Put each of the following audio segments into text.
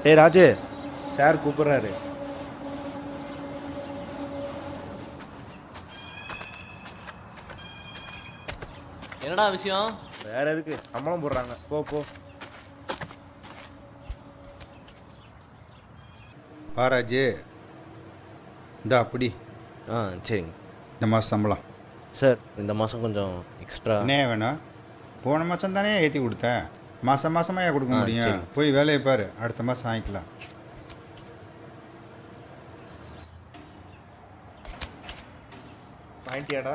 டேய் ராஜு சார் கூப்பிட்றாரு என்னடா விஷயம் வேற எதுக்கு சம்பளம் போடுறாங்க போ போ வா ராஜு இந்தா அப்படி ஆ சரிங்க இந்த மாதம் சம்பளம் சார் இந்த மாதம் கொஞ்சம் எக்ஸ்ட்ரா என்ன வேணும் போன மாதம் தானே ஏற்றி கொடுத்தேன் மாதம் மாதமாக கொடுக்க ஆ, முடியும் சரி. போய் வேலையை பாரு அடுத்த மாதம் வாங்கிக்கலாம் வாங்கிட்டியாடா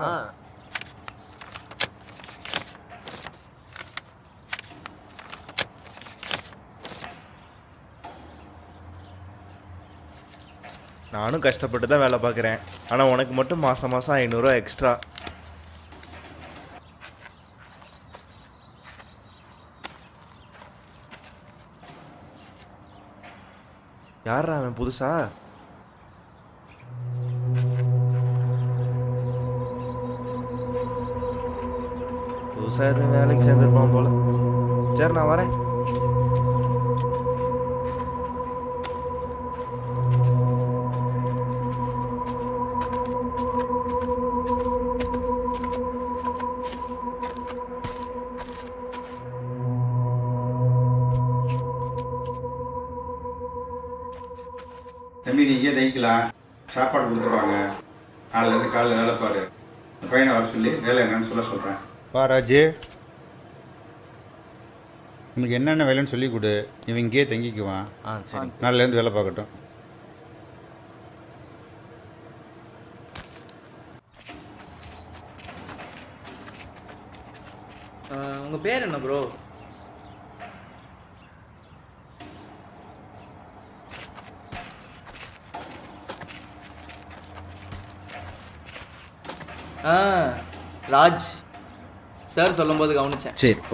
நானும் கஷ்டப்பட்டு தான் வேலை பார்க்குறேன் ஆனால் உனக்கு மட்டும் மாதம் மாதம் ஐநூறுரூவா எக்ஸ்ட்ரா யாரா அவன் புதுசா புதுசா எதுவும் வேலைக்கு சேர்ந்துருப்பான் போல சரி நான் வரேன் தம்பி நீங்கள் தைக்கலாம் சாப்பாடு கொடுத்துருவாங்க நாளைலேருந்து காலையில் வேலை பாரு இந்த பையனை வர சொல்லி வேலை என்னன்னு சொல்ல சொல்கிறேன் வா ராஜு உனக்கு என்னென்ன வேலைன்னு சொல்லி கொடு இவன் இங்கேயே தங்கிக்குவான் ஆ சரிங்க நாளைலேருந்து வேலை பார்க்கட்டும் உங்கள் பேர் என்ன ப்ரோ ஆ ராஜ் சார் சொல்லும்போது கவனிச்சேன் சரி போ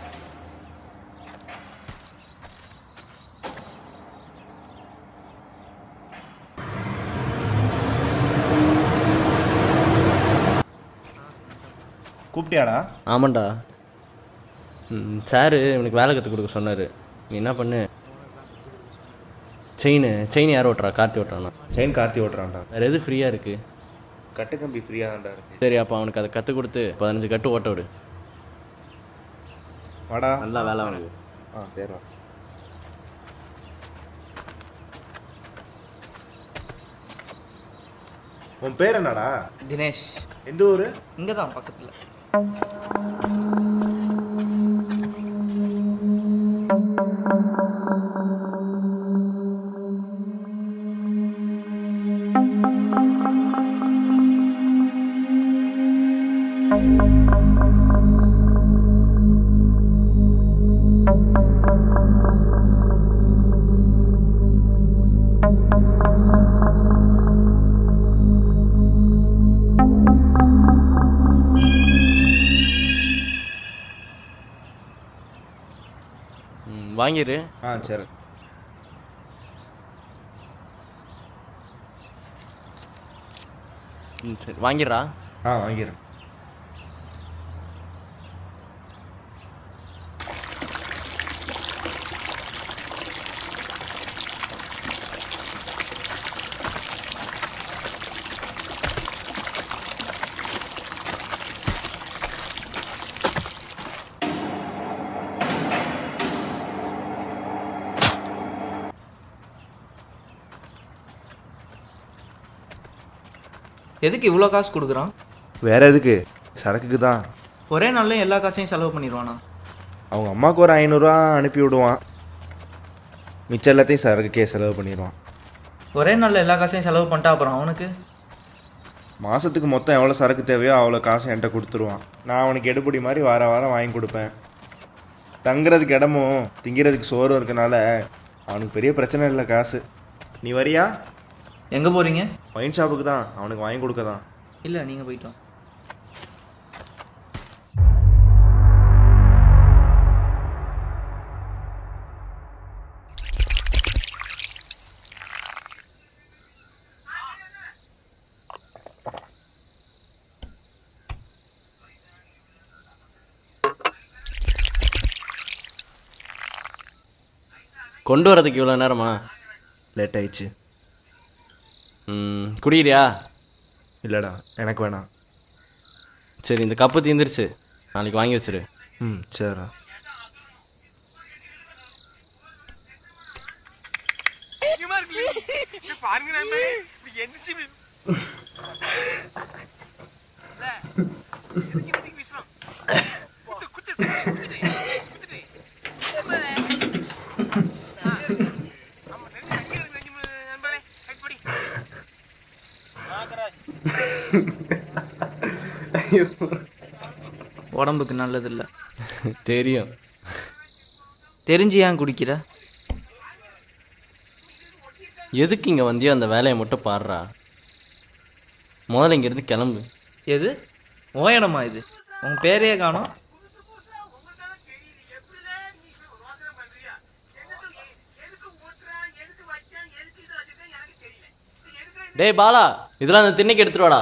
கூப்பிட்டியாடா ஆமாண்டா ம் சார் இவனுக்கு வேலை கற்றுக் கொடுக்க சொன்னார் நீ என்ன பண்ணு செயின் செயின் யார் ஓட்டுறா கார்த்தி ஓட்டுறானா செயின் கார்த்தி ஓட்டுறான்டா வேறு எது ஃப்ரீயாக இருக்குது கட்டு கம்பி ஃப்ரீயாக தான்டா இருக்கு சரி அப்போ அவனுக்கு அதை கற்றுக் கொடுத்து பதினஞ்சு கட்டு ஓட்ட விடு வாடா நல்லா வேலை அவனுக்கு ஆ சரி வா உன் பேர் என்னடா தினேஷ் எந்த ஊர் இங்கே தான் பக்கத்தில் ம் வாங்கிடு ஆ சரி ம் சரி வாங்கிடுறா ஆ வாங்கிடுறேன் எதுக்கு இவ்வளோ காசு கொடுக்குறான் வேற எதுக்கு சரக்குக்கு தான் ஒரே நாளில் எல்லா காசையும் செலவு பண்ணிடுவானா அவங்க அம்மாவுக்கு ஒரு ஐநூறுரூவா அனுப்பி விடுவான் மிச்சம் எல்லாத்தையும் சரக்குக்கே செலவு பண்ணிடுவான் ஒரே நாளில் எல்லா காசையும் செலவு பண்ணிட்டா அப்புறம் அவனுக்கு மாதத்துக்கு மொத்தம் எவ்வளோ சரக்கு தேவையோ அவ்வளோ காசு என்கிட்ட கொடுத்துருவான் நான் அவனுக்கு எடுப்படி மாதிரி வார வாரம் வாங்கி கொடுப்பேன் தங்குறதுக்கு இடமும் திங்கிறதுக்கு சோறும் இருக்கனால அவனுக்கு பெரிய பிரச்சனை இல்லை காசு நீ வரியா எங்கே போகிறீங்க ஒயின் ஷாப்புக்கு தான் அவனுக்கு வாங்கி கொடுக்க தான் இல்லை நீங்கள் போயிட்டோம் கொண்டு வரதுக்கு இவ்வளோ நேரமா லேட் ஆயிடுச்சு ம், குடிக்கிறியா இல்லைடா எனக்கு வேணாம் சரி இந்த கப்பு தீந்துருச்சு நாளைக்கு வாங்கி வச்சிரு ம் சரிடா உடம்புக்கு நல்லதில்ல தெரியும் தெரிஞ்சு ஏன் குடிக்கிற எதுக்கு இங்கே வந்தியோ அந்த வேலையை மட்டும் பாடுறா முதல்ல இங்கேருந்து கிளம்பு எது உன் இடமா இது உன் பேரையே காணோம் டேய் பாலா இதெல்லாம் அந்த திண்ணைக்கு எடுத்துட்டு வாடா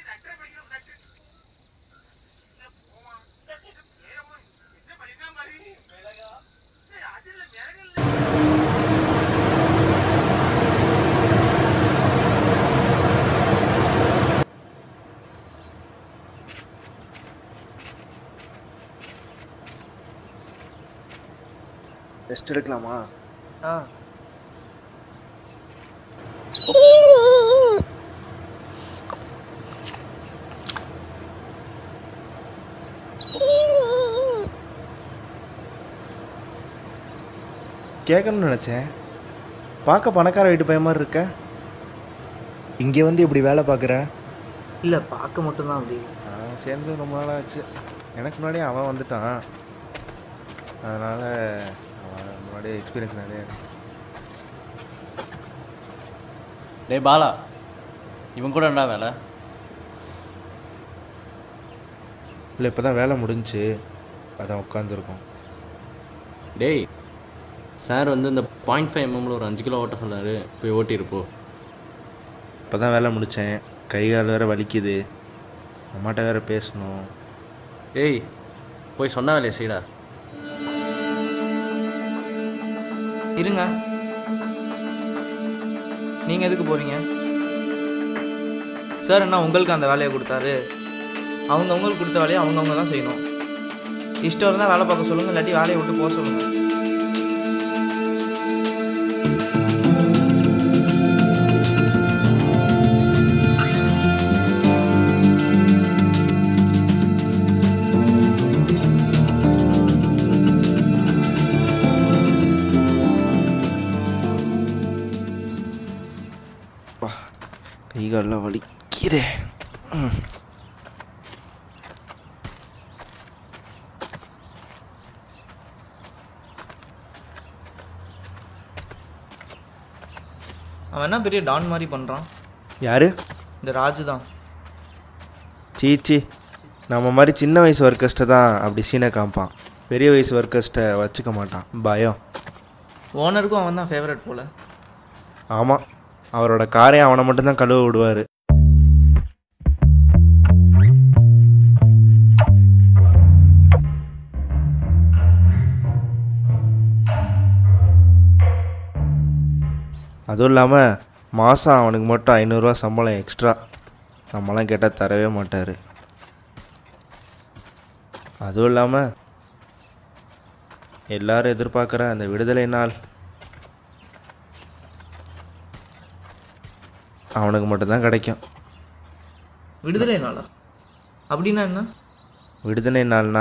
ரெஸ்ட் எடுக்கலாமா ஆ கேட்கணும்னு நினச்சேன் பார்க்க பணக்கார வீட்டு பையன் மாதிரி இருக்க இங்கே வந்து இப்படி வேலை பார்க்குற இல்லை பார்க்க மட்டும்தான் அப்படி நான் சேர்ந்து ரொம்ப நாள் ஆச்சு எனக்கு முன்னாடியே அவன் வந்துட்டான் அதனால் அவன் முன்னாடியே எக்ஸ்பீரியன்ஸ் நிறைய இருக்கு. டேய் பாலா இவன் கூட என்ன வேலை இல்லை இப்போ தான் வேலை முடிஞ்சுச்சு அதான் உட்காந்துருக்கோம் டேய் சார் வந்து இந்த பாயிண்ட் ஃபைவ் எம்எம்ல ஒரு அஞ்சு கிலோ ஓட்ட சொன்னார் போய் ஓட்டியிருப்போ இப்போ தான் வேலை முடித்தேன் கை கால் வேறு வலிக்குது அம்மாட்ட வேறு பேசணும் ஏய் போய் சொன்ன வேலையை செய்டா இருங்க நீங்கள் எதுக்கு போகிறீங்க சார் என்ன உங்களுக்கு அந்த வேலையை கொடுத்தாரு அவங்க உங்களுக்கு கொடுத்த வேலையை அவங்கவுங்க தான் செய்யணும் இஷ்டம் இருந்தால் வேலை பார்க்க சொல்லுங்கள் இல்லாட்டி வேலையை விட்டு போக சொல்லுங்கள் கை காலெலாம் வலிக்குதே ம். அவன் என்ன பெரிய டான் மாதிரி பண்ணுறான் யாரு இந்த ராஜு தான் சீச்சி நம்ம மாதிரி சின்ன வயசு ஒர்க்கஸ்ட்டை தான் அப்படி சீனை காமிப்பான் பெரிய வயசு ஒர்க்கஸ்ட்டை வச்சுக்க மாட்டான் பயம் ஓனருக்கும் அவன் தான் ஃபேவரட் போல் ஆமாம் அவரோட காரை அவனை மட்டும்தான் கழுவ விடுவார் அதுவும் இல்லாமல் மாதம் அவனுக்கு மட்டும் ஐநூறுரூவா சம்பளம் எக்ஸ்ட்ரா நம்மளாம் கேட்டால் தரவே மாட்டார் அதுவும் இல்லாமல் எல்லாரும் எதிர்பார்க்குற அந்த விடுதலை நாள் அவனுக்கு மட்டும்தான் கிடைக்கும் விடுதலை நாளா அப்படின்னா என்ன விடுதலை நாள்னா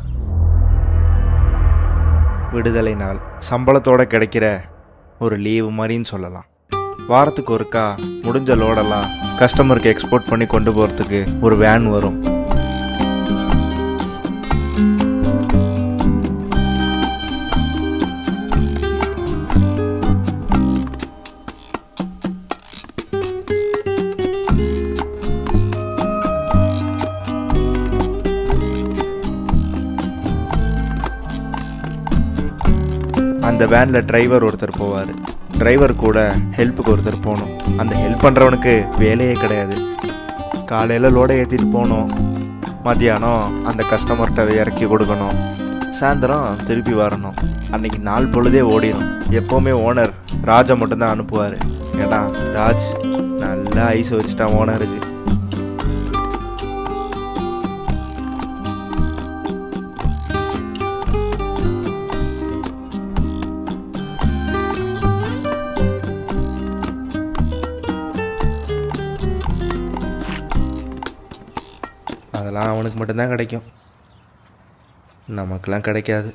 விடுதலை நாள் சம்பளத்தோட கிடைக்கிற ஒரு லீவு மாதிரின்னு சொல்லலாம் வாரத்துக்கு ஒருக்கா முடிஞ்ச லோடெல்லாம் கஸ்டமருக்கு எக்ஸ்போர்ட் பண்ணி கொண்டு போகிறதுக்கு ஒரு வேன் வரும் அந்த வேனில் டிரைவர் ஒருத்தர் போவார் டிரைவர் கூட ஹெல்ப்புக்கு ஒருத்தர் போகணும் அந்த ஹெல்ப் பண்ணுறவனுக்கு வேலையே கிடையாது காலையில் லோடை ஏற்றிட்டு போகணும் மத்தியானம் அந்த கஸ்டமர்கிட்ட அதை இறக்கி கொடுக்கணும் சாயந்தரம் திருப்பி வரணும் அன்னைக்கு நாள் பொழுதே ஓடிடும் எப்போவுமே ஓனர் ராஜை மட்டும்தான் அனுப்புவார் ஏன்னா ராஜ் நல்லா ஐஸ் வச்சுட்டான் ஓனருக்கு அதெல்லாம் அவனுக்கு மட்டும்தான் கிடைக்கும் நமக்கெல்லாம் கிடைக்காது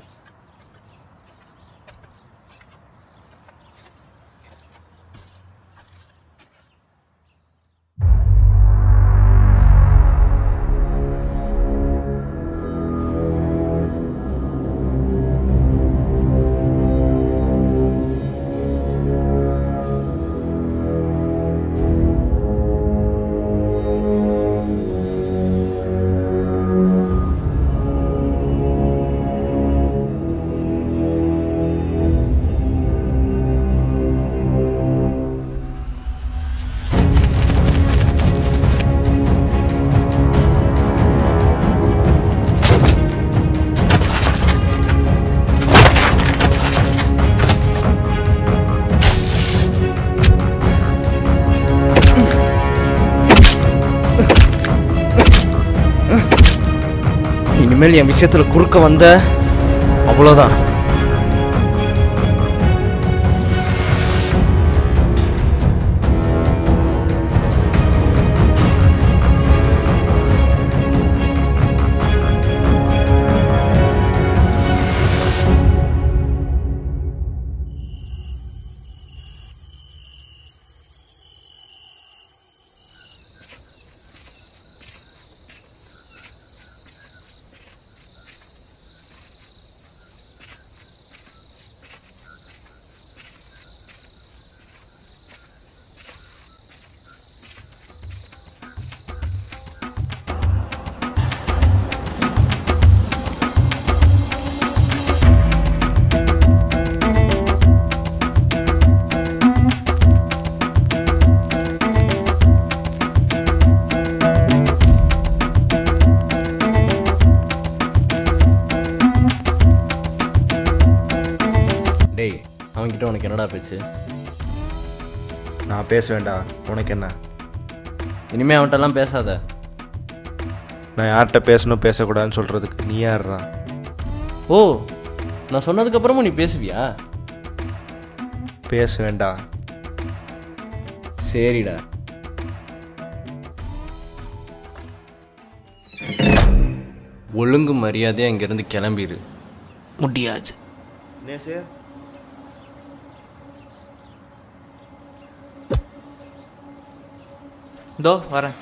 இனிமேல் என் விஷயத்தில் குறுக்க வந்த அவ்வளோதான் டேய் அவன்கிட்ட உனக்கு என்னடா பேச்சு நான் பேச வேண்டாம் உனக்கு என்ன இனிமே அவன்கிட்டலாம் பேசாத நான் யார்கிட்ட பேசணும் பேசக்கூடாதுன்னு சொல்கிறதுக்கு நீ யார்றா ஓ நான் சொன்னதுக்கப்புறமும் நீ பேசுவியா பேச வேண்டாம் சரிடா ஒழுங்கு மரியாதையாக இங்கேருந்து கிளம்பிடு முடியாது நேசே இதோ வரேன்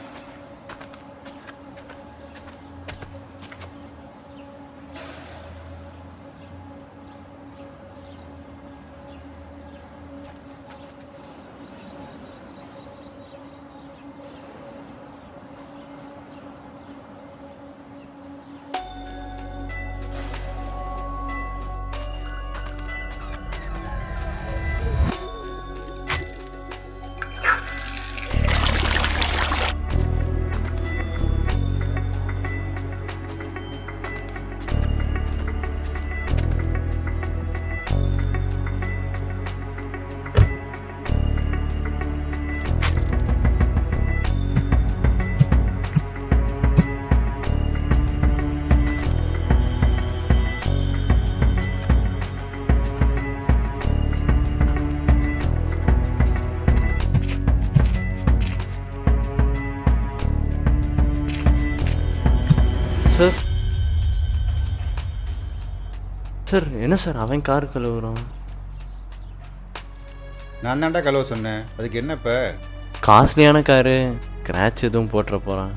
சார் சார் என்ன சார் அவன் கார் கழுவுறான் நான் தான்டா கழுவ சொன்னேன் அதுக்கு என்ன இப்போ காஸ்ட்லியான காரு கிராச் எதுவும் போட்டுற போகிறான்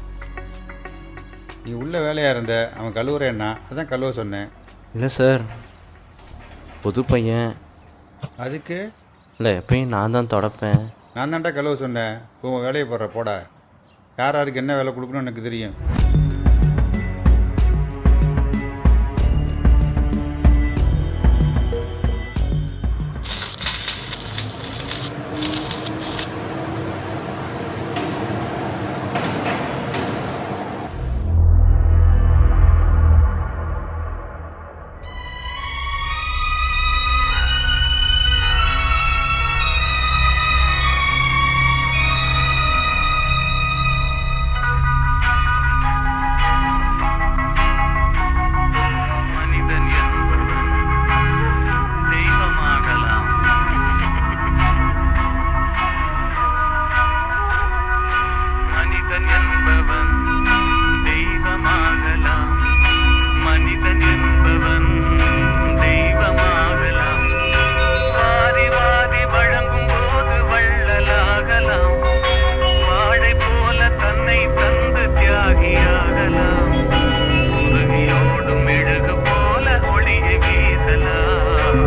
நீ உள்ள வேலையாக இருந்த அவன் கழுவுறேன்னா அதான் கழுவ சொன்னேன் இல்லை சார் புது பையன் அதுக்கு இல்லை எப்பயும் நான் தான் தொடப்பேன் நான் தான்டா கழுவ சொன்னேன் இப்போ உன் வேலையை போடுற போடா யார் யாருக்கு என்ன வேலை கொடுக்கணும்னு எனக்கு தெரியும்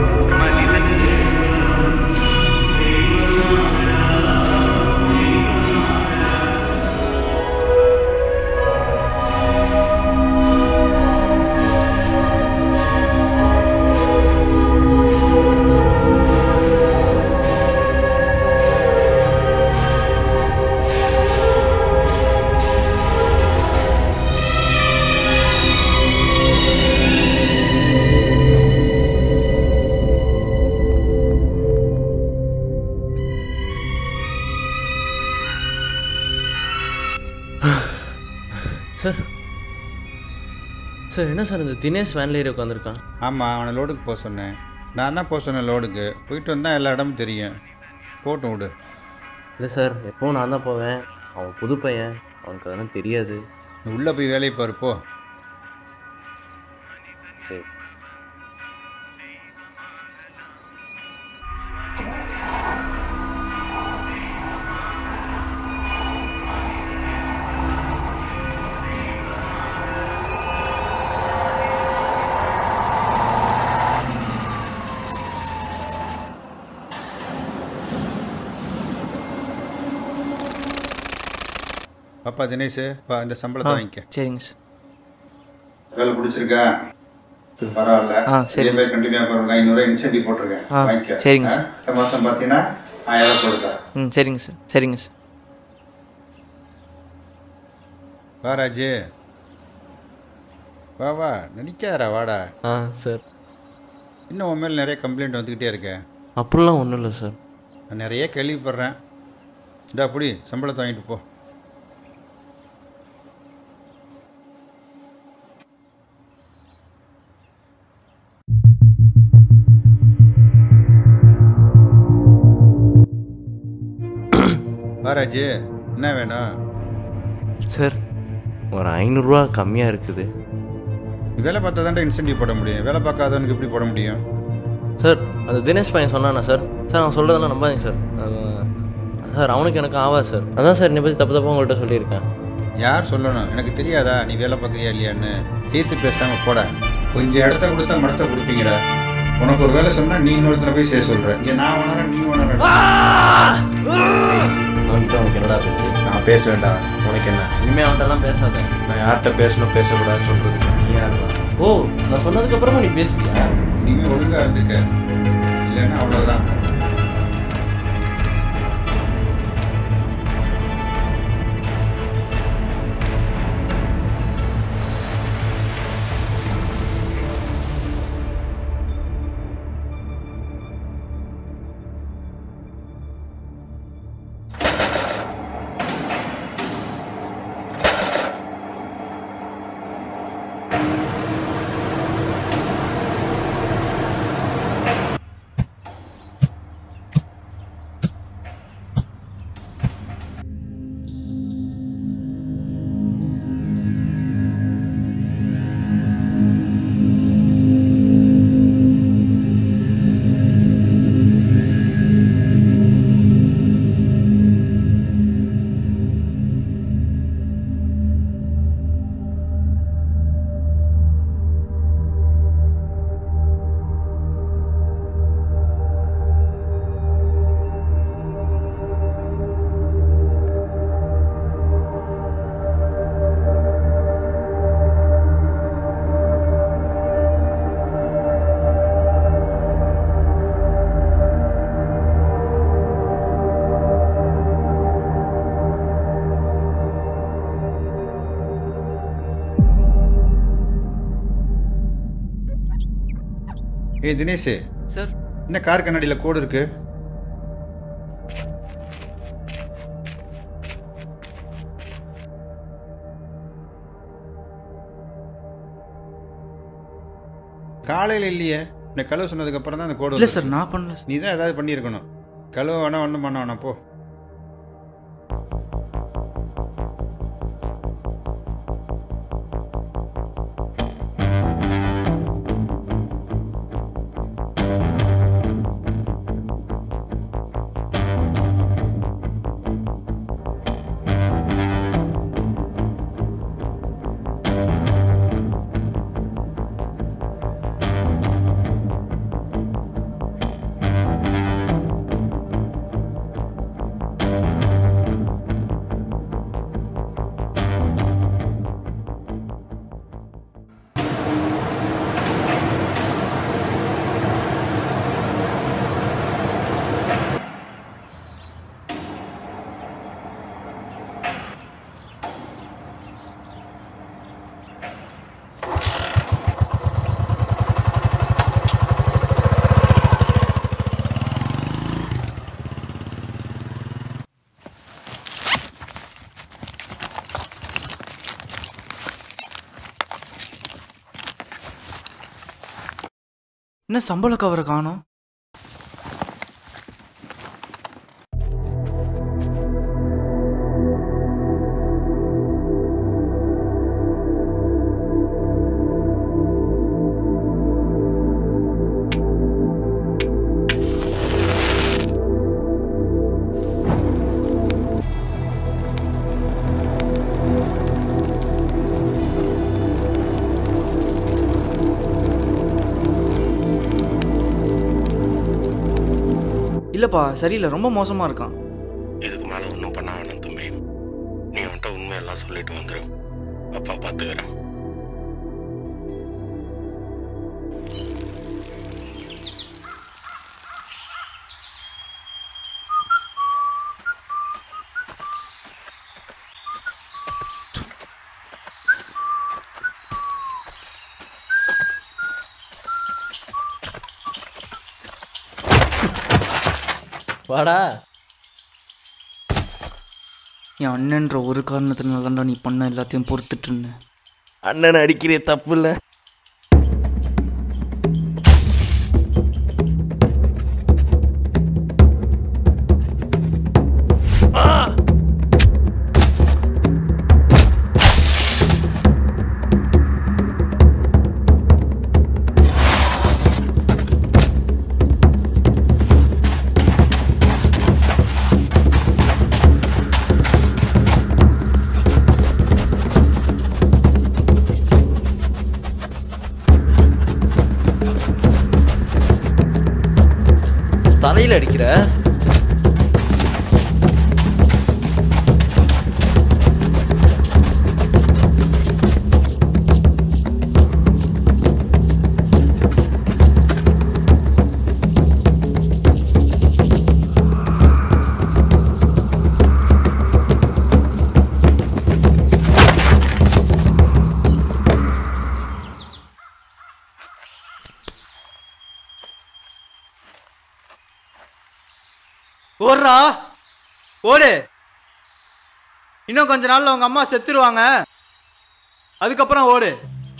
சார் சார் என்ன சார் இந்த தினேஷ் வேன்ல ஏறி உட்காந்துருக்கான் ஆமாம் அவனை லோடுக்கு போக சொன்னேன் நான் தான் போக சொன்னேன் லோடுக்கு போயிட்டு வந்தால் எல்லா இடமும் தெரியும் போட்டும் விடு இல்லை சார் எப்போவும் நான் தான் போவேன் அவன் புது பையன் அவனுக்கு அதெல்லாம் தெரியாது நீ உள்ளே போய் வேலையை பாரு போ சரி பாப்பா தினேஷ் பா இந்த சம்பளத்தை வாங்கிக்க சரிங்க சார் வேலை பிடிச்சிருக்கா பரவாயில்ல ஆ, சரிங்க. இதே கண்டினியூ பண்ணுங்க ஐநூறு இன்சென்டிவ் போட்டிருக்கேன் ஆ, வாங்கிக்க சரிங்க ஆ, சார். இந்த மாதம் பார்த்தீங்கன்னா ஆயிரம் கொடுத்தா ம் சரிங்க சார் சரிங்க சார் வா ராஜு வா வா நடிக்காரா வாடா ஆ சார் இன்னும் உன் மேலே நிறைய கம்ப்ளைண்ட் வந்துக்கிட்டே இருக்கே அப்படிலாம் ஒன்றும் இல்லை சார் நான் நிறைய கேள்விப்படுறேன் இந்தா அப்படி சம்பளத்தை வாங்கிட்டு போ வா ராஜு என்ன வேணும் சார் ஒரு ஐநூறுரூவா கம்மியாக இருக்குது நீ வேலை பார்த்தா தான் இன்சென்டிவ் போட முடியும் வேலை பார்க்காதவனுக்கு எப்படி போட முடியும் சார் அந்த தினேஷ் பையன் சொன்னானா சார் சார் அவன் சொல்கிறதெல்லாம் நம்பாதீங்க சார் அவன் சார் அவனுக்கு எனக்கு ஆவாது சார் அதான் சார் என்னை பற்றி தப்பு தப்பாக உங்கள்கிட்ட சொல்லியிருக்கேன் யார் சொல்லணும் எனக்கு தெரியாதா நீ வேலை பார்க்குறியா இல்லையான்னு ஏத்து பேசாம போட கொஞ்சம் இடத்த கொடுத்தா மடத்த கொடுப்பீங்கடா உனக்கு ஒரு வேலை சொன்னா நீ இன்னொருத்தர போய் செய்ய சொல்ற இங்க நான் உணர நீ உணர அவன்கிட்ட உனக்கு என்னடா பேச்சு நான் பேச வேண்டாம் உனக்கு என்ன இனிமேல் அவன்கிட்டலாம் பேசாத நான் யார்கிட்ட பேசணும் பேசக்கூடாதுன்னு சொல்கிறதுக்கு நீ யாருவா ஓ நான் சொன்னதுக்கப்புறமா நீ பேசுறியா இனிமே ஒழுங்கா இருந்துக்க இல்லைன்னா அவ்வளவுதான் ஏய் தினேஷ் சார் என்ன கார் கண்ணாடியில் கோடு இருக்கு காலையில் இல்லையே இந்த கழுவு சொன்னதுக்கு அப்புறம் தான் அந்த கோடு இல்லை வந்திருக்கு. சார் நான் பண்ணல நீ தான் ஏதாவது பண்ணியிருக்கணும் கழுவ வேணா ஒன்றும் பண்ண வேணாம் போ என்ன சம்பள கவரை காணோம் இல்லைப்பா சரியில்லை ரொம்ப மோசமாக இருக்கான் இதுக்கு மேலே ஒன்றும் பண்ண வேணாம் தம்பி நீ அவன்கிட்ட உண்மையெல்லாம் சொல்லிட்டு வந்துரு அப்பா பார்த்துக்கிறேன் வாடா என் அண்ணன்ற ஒரு காரணத்தினால தான்டா நீ பண்ண எல்லாத்தையும் பொறுத்துட்டு இருந்தேன் அண்ணன் அடிக்கிறே தப்பு இல்லை தலையில் அடிக்கிற ஓடுறா ஓடு இன்னும் கொஞ்ச நாள்ல உங்க அம்மா செத்துருவாங்க அதுக்கப்புறம் ஓடு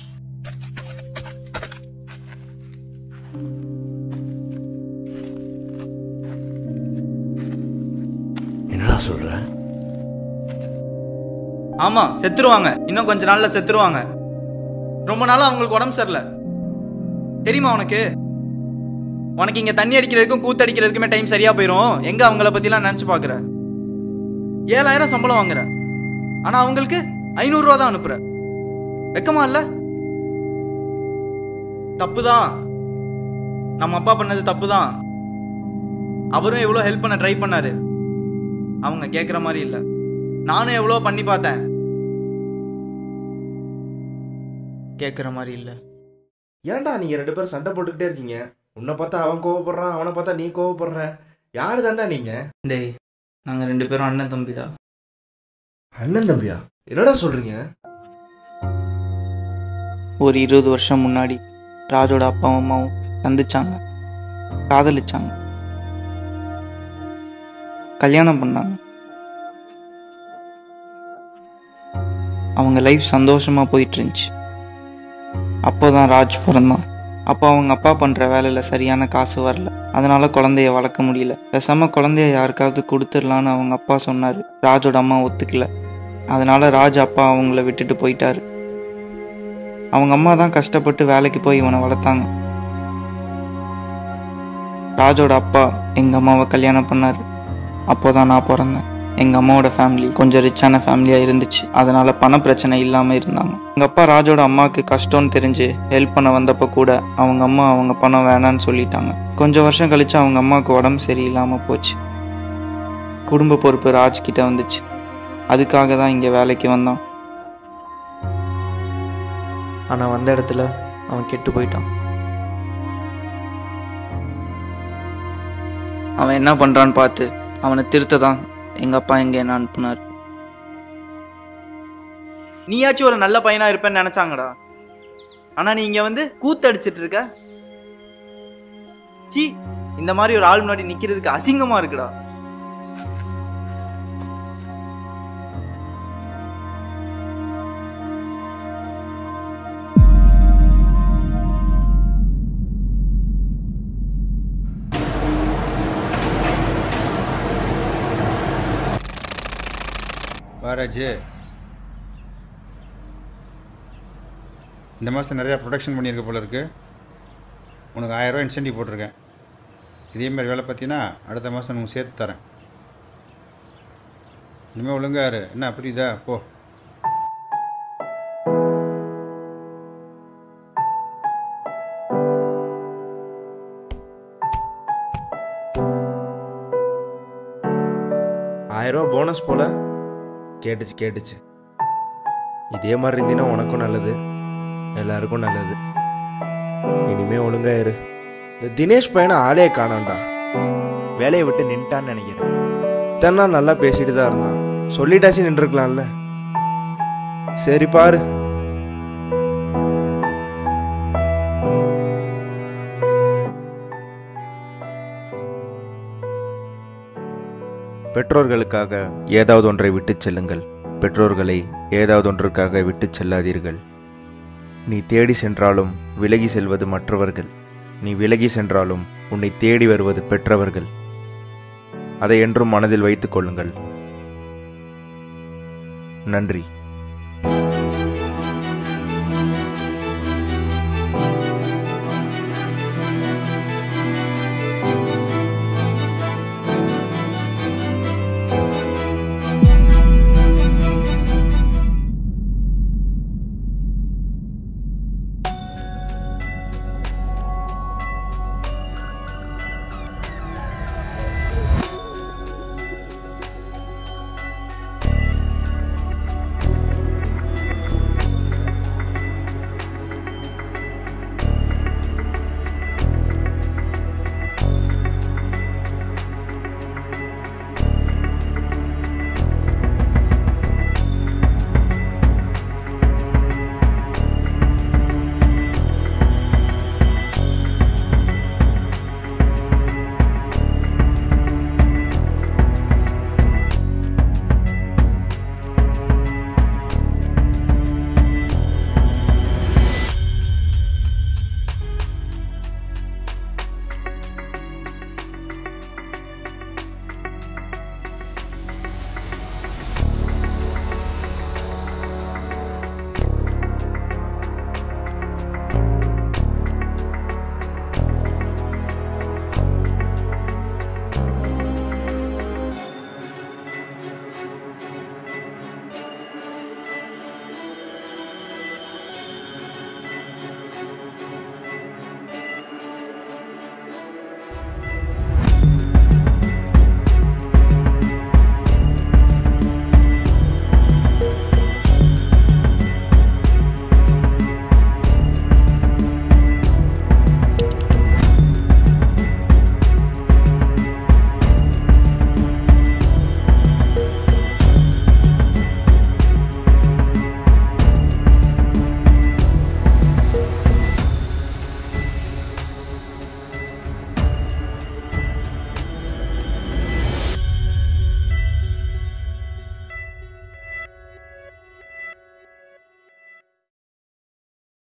என்னடா சொல்ற ஆமா செத்துருவாங்க இன்னும் கொஞ்ச நாள்ல செத்துருவாங்க ரொம்ப நாளா அவங்களுக்கு உடம்பு சரியில்லை தெரியுமா உனக்கு உனக்கு இங்க தண்ணி அடிக்கிறதுக்கும் கூத்து அடிக்கிறதுக்குமே டைம் சரியா போயிடும் எங்க அவங்கள பத்திலாம் நினைச்சு பாக்குற ஏழாயிரம் சம்பளம் வாங்குற ஆனா அவங்களுக்கு ஐநூறுரூவா தான் அனுப்புற வெக்கமா இல்ல தப்புதான் நம்ம அப்பா பண்ணது தப்புதான் அவரும் எவ்வளோ ஹெல்ப் பண்ண ட்ரை பண்ணாரு அவங்க கேட்குற மாதிரி இல்லை நானும் எவ்வளோ பண்ணி பார்த்தேன் கேட்குற மாதிரி இல்லை ஏன்டா நீங்க ரெண்டு பேரும் சண்டை போட்டுக்கிட்டே இருக்கீங்க உன்னை பார்த்தா அவன் கோவப்படுறான் அவனை பார்த்தா நீ கோவப்படுற யாரு தாண்டா நீங்க டேய் நாங்கள் ரெண்டு பேரும் அண்ணன் தம்பிடா அண்ணன் தம்பியா என்னடா சொல்றீங்க ஒரு இருபது வருஷம் முன்னாடி ராஜோட அப்பாவும் அம்மாவும் சந்திச்சாங்க காதலிச்சாங்க கல்யாணம் பண்ணாங்க அவங்க லைஃப் சந்தோஷமா போயிட்டு இருந்துச்சு அப்போதான் ராஜ் பிறந்தான் அப்போ அவங்க அப்பா பண்ற வேலையில சரியான காசு வரல அதனால குழந்தைய வளர்க்க முடியல பேசாம குழந்தைய யாருக்காவது கொடுத்துடலான்னு அவங்க அப்பா சொன்னாரு ராஜோட அம்மா ஒத்துக்கல அதனால ராஜ் அப்பா அவங்கள விட்டுட்டு போயிட்டாரு அவங்க அம்மா தான் கஷ்டப்பட்டு வேலைக்கு போய் இவனை வளர்த்தாங்க ராஜோட அப்பா எங்க அம்மாவை கல்யாணம் பண்ணாரு அப்போதான் நான் பிறந்தேன் எங்க அம்மாவோட ஃபேமிலி கொஞ்சம் ரிச்சான ஃபேமிலியா இருந்துச்சு அதனால பண பிரச்சனை இல்லாம இருந்தாங்க எங்க அப்பா ராஜோட அம்மாவுக்கு கஷ்டம்னு தெரிஞ்சு ஹெல்ப் பண்ண வந்தப்ப கூட அவங்க அம்மா அவங்க பணம் வேணான்னு சொல்லிட்டாங்க கொஞ்சம் வருஷம் கழிச்சு அவங்க அம்மாவுக்கு உடம்பு சரியில்லாம போச்சு குடும்ப பொறுப்பு ராஜ் கிட்ட வந்துச்சு அதுக்காக தான் இங்க வேலைக்கு வந்தான் ஆனால் வந்த இடத்துல அவன் கெட்டு போயிட்டான் அவன் என்ன பண்ணுறான்னு பார்த்து அவனை திருத்த தான் எங்கள் அப்பா எங்கே என்ன அனுப்புனார் நீயாச்சும் ஒரு நல்ல பையனாக இருப்பேன்னு நினச்சாங்கடா ஆனால் நீ இங்கே வந்து கூத்தடிச்சிட்டு இருக்க சீ இந்த மாதிரி ஒரு ஆள் முன்னாடி நிற்கிறதுக்கு அசிங்கமாக இருக்குடா பாராஜ் இந்த மாதம் நிறையா ப்ரொடக்ஷன் பண்ணியிருக்க போல இருக்கு உனக்கு ஆயிரரூவா இன்சென்டிவ் போட்டிருக்கேன் இதே மாதிரி வேலை பார்த்தீங்கன்னா அடுத்த மாதம் உனக்கு சேர்த்து தரேன் இனிமேல் ஒழுங்கா இரு என்ன புரியுதா போ ஆயிரம் ரூபா போனஸ் போல கேட்டுச்சு கேட்டுச்சு இதே மாதிரி இருந்தீங்கன்னா உனக்கும் நல்லது எல்லாருக்கும் நல்லது இனிமே ஒழுங்கா இரு இந்த தினேஷ் பையனை ஆளே காணோம்டா வேலையை விட்டு நின்ட்டான்னு நினைக்கிறேன் இத்தனை நாள் நல்லா பேசிட்டு தான் இருந்தான் சொல்லிட்டாச்சு நின்றுருக்கலாம்ல சரி பாரு பெற்றோர்களுக்காக ஏதாவது ஒன்றை விட்டுச் செல்லுங்கள் பெற்றோர்களை ஏதாவது ஒன்றுக்காக விட்டுச் செல்லாதீர்கள் நீ தேடி சென்றாலும் விலகி செல்வது மற்றவர்கள் நீ விலகி சென்றாலும் உன்னை தேடி வருவது பெற்றவர்கள் அதை என்றும் மனதில் வைத்துக் கொள்ளுங்கள் நன்றி